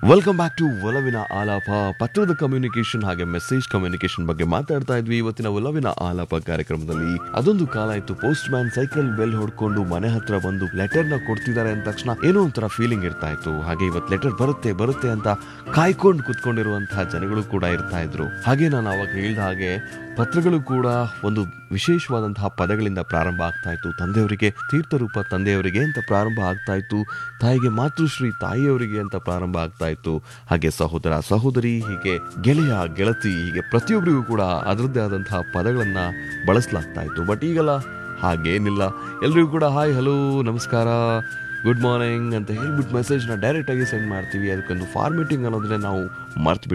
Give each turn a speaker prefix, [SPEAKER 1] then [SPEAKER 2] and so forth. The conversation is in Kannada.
[SPEAKER 1] ವೆಲ್ಕಮ್ ಬ್ಯಾಕ್ ಟು ಒಲವಿನ ಆಲಾಪ ಪತ್ರದ ಕಮ್ಯುನಿಕೇಶನ್ ಹಾಗೆ ಮೆಸೇಜ್ ಕಮ್ಯುನಿಕೇಶನ್ ಬಗ್ಗೆ ಮಾತಾಡ್ತಾ ಇದ್ವಿ ಇವತ್ತಿನ ಒಲವಿನ ಆಲಾಪ ಕಾರ್ಯಕ್ರಮದಲ್ಲಿ ಅದೊಂದು ಕಾಲ ಇತ್ತು ಪೋಸ್ಟ್ ಮ್ಯಾನ್ ಸೈಕಲ್ ಬೆಲ್ ಹೊಡ್ಕೊಂಡು ಮನೆ ಹತ್ರ ಬಂದು ಲೆಟರ್ ನ ಕೊಡ್ತಿದ್ದಾರೆ ಅಂದ ತಕ್ಷಣ ಏನೋ ಒಂಥರ ಫೀಲಿಂಗ್ ಇರ್ತಾ ಇತ್ತು ಹಾಗೆ ಇವತ್ತು ಲೆಟರ್ ಬರುತ್ತೆ ಬರುತ್ತೆ ಅಂತ ಕಾಯ್ಕೊಂಡು ಕುತ್ಕೊಂಡಿರುವಂತಹ ಜನಗಳು ಕೂಡ ಇರ್ತಾ ಇದ್ರು ಹಾಗೆ ನಾನು ಅವಾಗ ಹೇಳ್ದ ಹಾಗೆ ಪತ್ರಗಳು ಕೂಡ ಒಂದು ವಿಶೇಷವಾದಂತಹ ಪದಗಳಿಂದ ಪ್ರಾರಂಭ ಆಗ್ತಾ ಇತ್ತು ತಂದೆಯವರಿಗೆ ತೀರ್ಥರೂಪ ತಂದೆಯವರಿಗೆ ಅಂತ ಪ್ರಾರಂಭ ಆಗ್ತಾ ಇತ್ತು ತಾಯಿಗೆ ಮಾತೃಶ್ರೀ ತಾಯಿಯವರಿಗೆ ಅಂತ ಪ್ರಾರಂಭ ಆಗ್ತಾ ಇತ್ತು ಹಾಗೆ ಸಹೋದರ ಸಹೋದರಿ ಹೀಗೆ ಗೆಳೆಯ ಗೆಳತಿ ಹೀಗೆ ಪ್ರತಿಯೊಬ್ಬರಿಗೂ ಕೂಡ ಅದರದ್ದೇ ಆದಂತಹ ಪದಗಳನ್ನ ಬಳಸಲಾಗ್ತಾ ಇತ್ತು ಬಟ್ ಈಗೆಲ್ಲ ಹಾಗೇನಿಲ್ಲ ಎಲ್ರಿಗೂ ಕೂಡ ಹಾಯ್ ಹಲೋ ನಮಸ್ಕಾರ ಗುಡ್ ಮಾರ್ನಿಂಗ್ ಅಂತ ಹೇಳ್ಬಿಟ್ಟು ಮೆಸೇಜ್ನ ಡೈರೆಕ್ಟಾಗಿ ಸೆಂಡ್ ಮಾಡ್ತೀವಿ ಅದಕ್ಕೊಂದು ಫಾರ್ಮೇಟಿಂಗ್ ಅನ್ನೋದನ್ನೇ ನಾವು ಮರ್ತು